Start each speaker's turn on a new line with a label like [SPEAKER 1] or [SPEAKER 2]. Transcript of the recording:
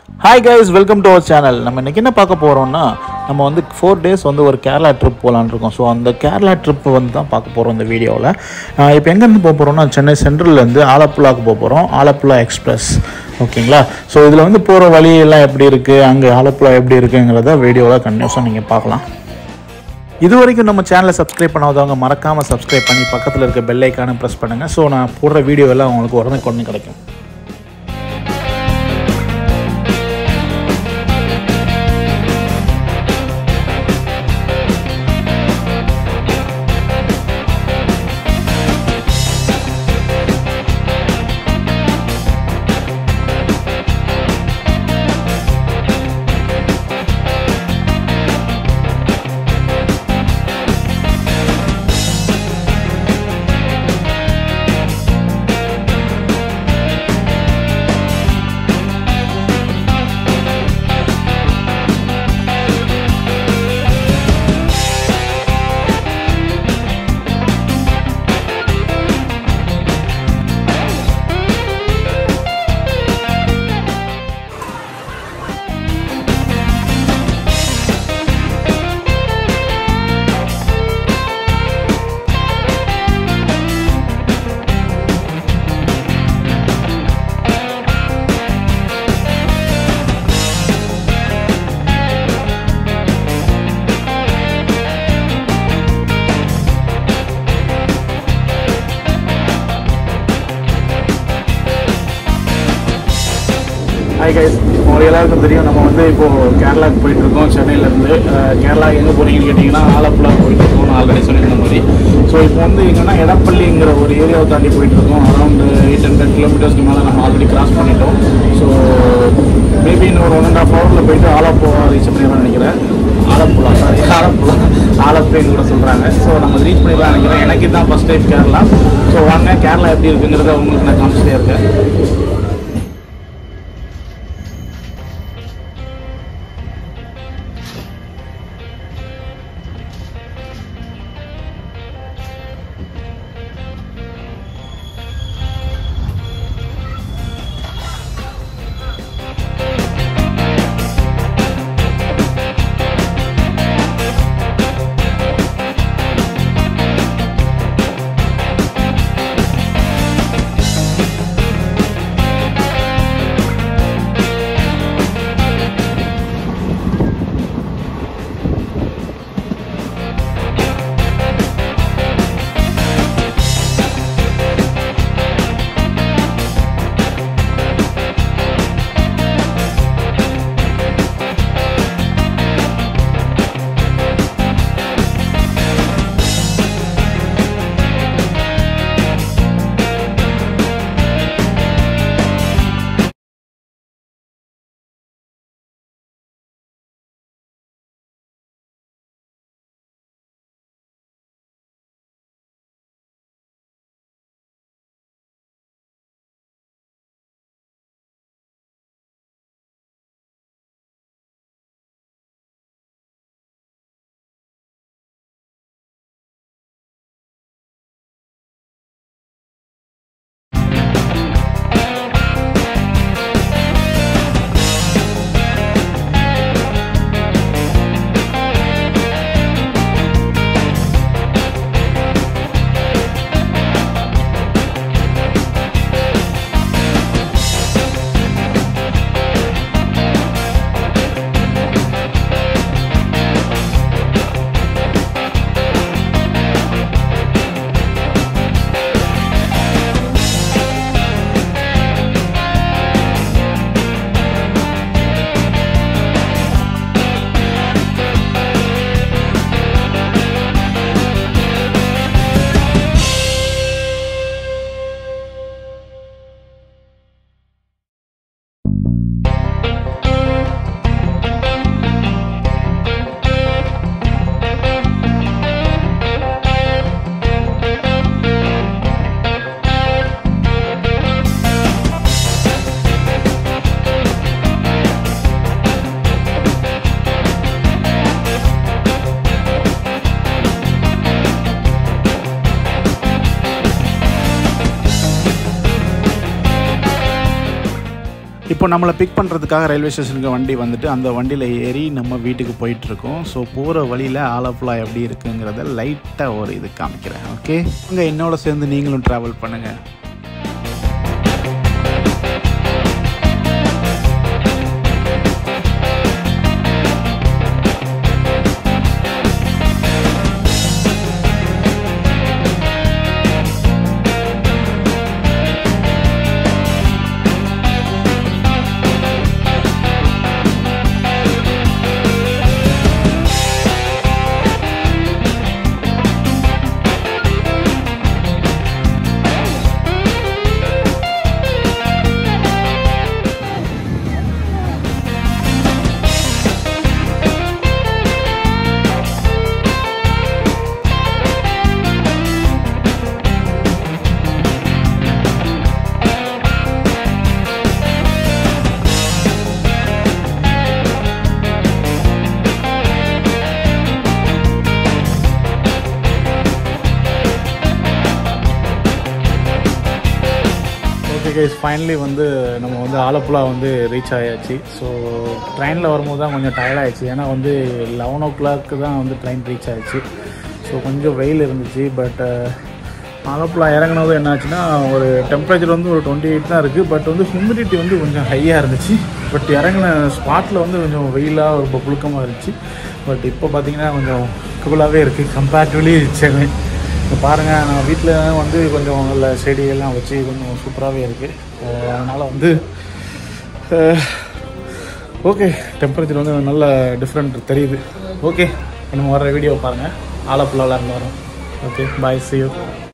[SPEAKER 1] hi guys welcome to our channel நம்ம இன்றைக்கி என்ன பார்க்க போகிறோம்னா நம்ம வந்து ஃபோர் டேஸ் வந்து ஒரு கேரளா ட்ரிப் போகலான்னு இருக்கோம் ஸோ அந்த கேரளா ட்ரிப் வந்து தான் பார்க்க போகிறோம் இந்த வீடியோவில் இப்போ எங்கேருந்து போக போகிறோம்னா சென்னை சென்ட்ரல்லேருந்து ஆலப்புழாக்கு போக போகிறோம் ஆலப்புழா எக்ஸ்பிரஸ் ஓகேங்களா ஸோ இதில் வந்து போகிற வழியெல்லாம் எப்படி இருக்குது அங்கே ஆலப்புழா எப்படி இருக்குங்கிறத வீடியோவில் கண்டினியூஸாக நீங்கள் பார்க்கலாம் இது வரைக்கும் நம்ம சேனலை சப்ஸ்கிரைப் பண்ணாதவங்க மறக்காமல் சப்ஸ்கிரைப் பண்ணி பக்கத்தில் இருக்க பெல் ஐக்கானை ப்ரெஸ் பண்ணுங்கள் ஸோ நான் போடுற வீடியோ எல்லாம் உங்களுக்கு உடனே கொண்டு கிடைக்கும் ஹாய் கைஸ் உங்களுக்கு எல்லாருக்கும் தெரியும் நம்ம வந்து இப்போது கேரளாவுக்கு போயிட்டு இருக்கோம் சென்னையிலேருந்து கேரளா எங்கே போகிறீங்கன்னு கேட்டிங்கன்னா ஆலப்புழா போயிட்டு இருக்கோம் ஆல்ரெடி சொல்லியிருந்த மாதிரி ஸோ இப்போ வந்து எங்கன்னா எடப்பள்ளிங்கிற ஒரு ஏரியாவை தாண்டி போயிட்டு இருக்கோம் அரௌண்ட் எயிட் ஹண்ட்ரட் கிலோமீட்டர்ஸ்க்கு மேலே நம்ம ஆல்ரெடி கிராஸ் பண்ணிட்டோம் ஸோ மேபி இன்னும் ஒரு ஒன் அண்ட் ஆஃப் ஹவரில் போயிட்டு ஆலப்புழா ரீச் பண்ணிடலாம்னு நினைக்கிறேன் ஆலப்புழா சாரி ஆலப்புழா ஆலப்புன்னு கூட சொல்கிறாங்க ஸோ நம்ம ரீச் பண்ணிடலாம் நினைக்கிறேன் எனக்கு தான் ஃபஸ்ட் டைம் கேரளா ஸோ வாங்க கேரளா எப்படி இருக்குங்கிறத உங்களுக்கு நான் காமிச்சிட்டே இருக்கேன் இப்போ நம்மளை பிக் பண்ணுறதுக்காக ரயில்வே ஸ்டேஷனுக்கு வண்டி வந்துட்டு அந்த வண்டியில் ஏறி நம்ம வீட்டுக்கு போயிட்டுருக்கோம் ஸோ போகிற வழியில் ஆலப்புழா எப்படி இருக்குங்கிறத லைட்டாக ஒரு இது காமிக்கிறேன் ஓகே அங்கே என்னோட சேர்ந்து நீங்களும் ட்ராவல் பண்ணுங்கள் ஓகே கைஸ் ஃபைனலி வந்து நம்ம வந்து ஆலப்புழா வந்து ரீச் ஆயாச்சு ஸோ ட்ரெயினில் வரும்போது தான் கொஞ்சம் tired ஆயிடுச்சு ஏன்னா வந்து லெவன் ஓ கிளாக்கு தான் வந்து ட்ரெயின் ரீச் ஆயிடுச்சு ஸோ கொஞ்சம் வெயில் இருந்துச்சு பட் ஆலப்புழா இறங்குனதும் என்னாச்சுன்னா ஒரு டெம்பரேச்சர் வந்து ஒரு டுவெண்ட்டி எயிட் தான் இருக்குது பட் வந்து ஹியூமிடிட்டி வந்து கொஞ்சம் ஹையாக இருந்துச்சு பட் இறங்கின ஸ்பாட்டில் வந்து கொஞ்சம் வெயிலாக ரொம்ப புழுக்கமாக இருந்துச்சு பட் இப்போ பார்த்தீங்கன்னா கொஞ்சம் கூலாகவே இருக்குது கம்பேரிட்டிவ்லி சென்னை இப்போ பாருங்கள் நான் வீட்டில் வந்து கொஞ்சம் நல்ல செடியெல்லாம் வச்சு கொஞ்சம் சூப்பராகவே இருக்குது அதனால் வந்து ஓகே டெம்பரேச்சர் வந்து நல்ல டிஃப்ரெண்ட் தெரியுது ஓகே நம்ம வர வீடியோ பாருங்கள் ஆலப்புழாவில் இருந்து வரோம் ஓகே பாய் see you